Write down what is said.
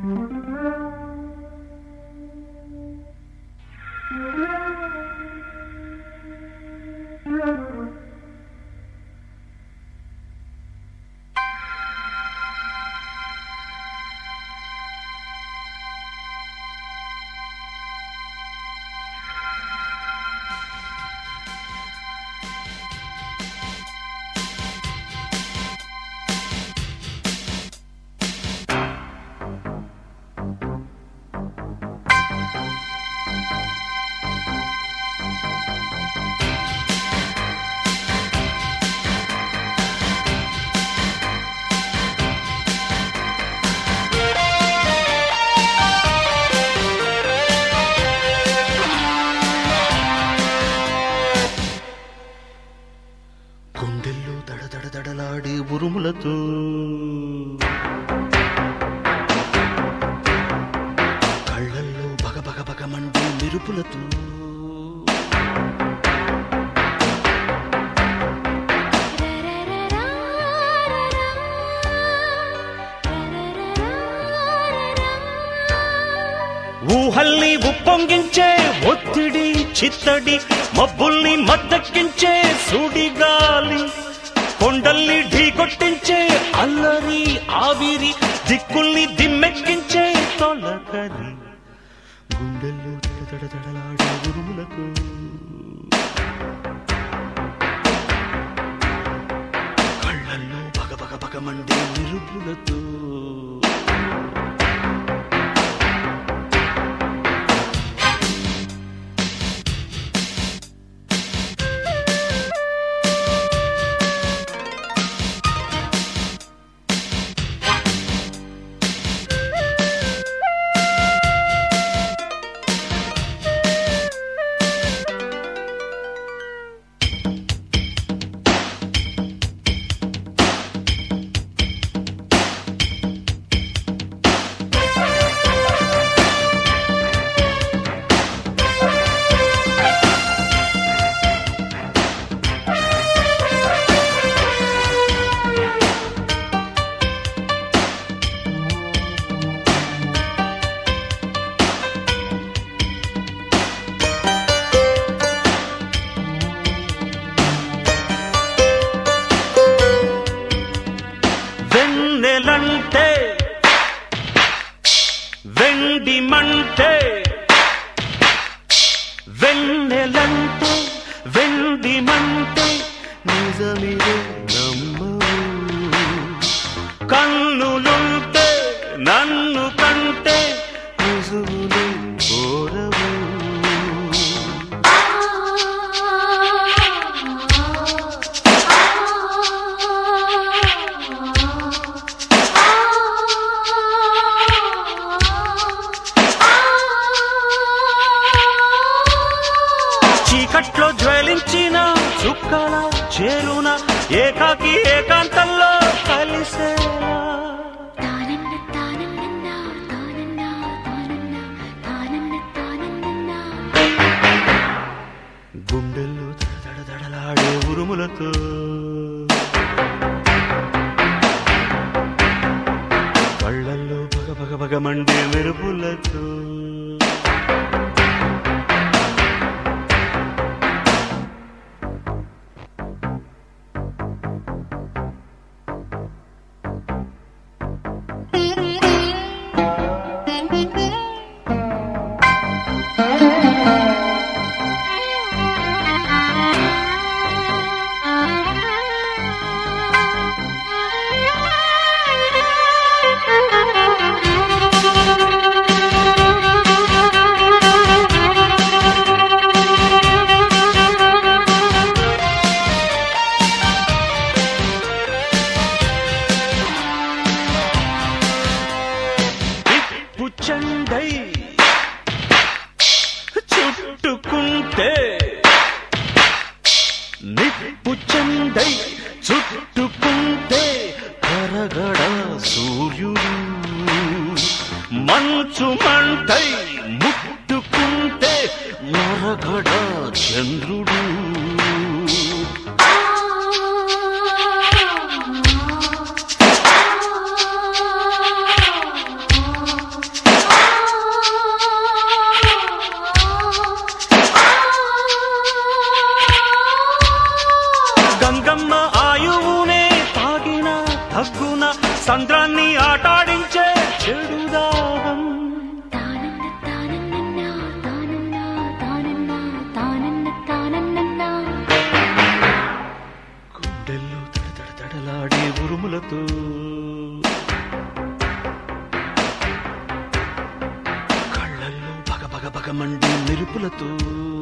గుండెల్లో దడదడ దడలాడే ఉరుములతో కళ్ళల్లో బగ బగ బగ మండే మెరుపులతో ఊహల్ని ఉప్పొంగించే ఒత్తిడి చిత్తడి మబ్బుల్ని మద్దెక్కించే సుడిగాలి కొండల్ని ఢీకొట్టించే అల్లరి ఆవిరి దిక్కుల్ని దిమ్మెక్కించే తొలకరి గుండెల్లో దడదడదడలాడే ఉరుములకు కళ్ళల్లో బగ బగ బగ మండే నిరుపులతో వెన్నెలంటే వెండి మంటే వెన్నెలంటే వెండి మంటే నిజమిదే నమ్మవు కన్నులుంటే నన్ను కంటే నిజములు కోరవు చీకట్లో జ్వలించిన చుక్కల చేరున ఏకాకి ఏకాంతంలో కలిసేలా తానన్న తానన్న తానన్న తానన్న తానన్న తానన్న గుండెల్లో దడదడదడలాడే ఉరుములతో కళ్ళల్లో పగ పగ పగ మండే మెరుపులతో ఆ సంద్రాన్ని ఆటాడించే చెడు దాహం తానన్న తానన్న తానన్న తానన్న తానన్న తానన్న గుండెల్లో తడతడ తడలాడే ఉరుములతో కళ్ళల్లో పగ పగ పగ మండే మెరుపులతో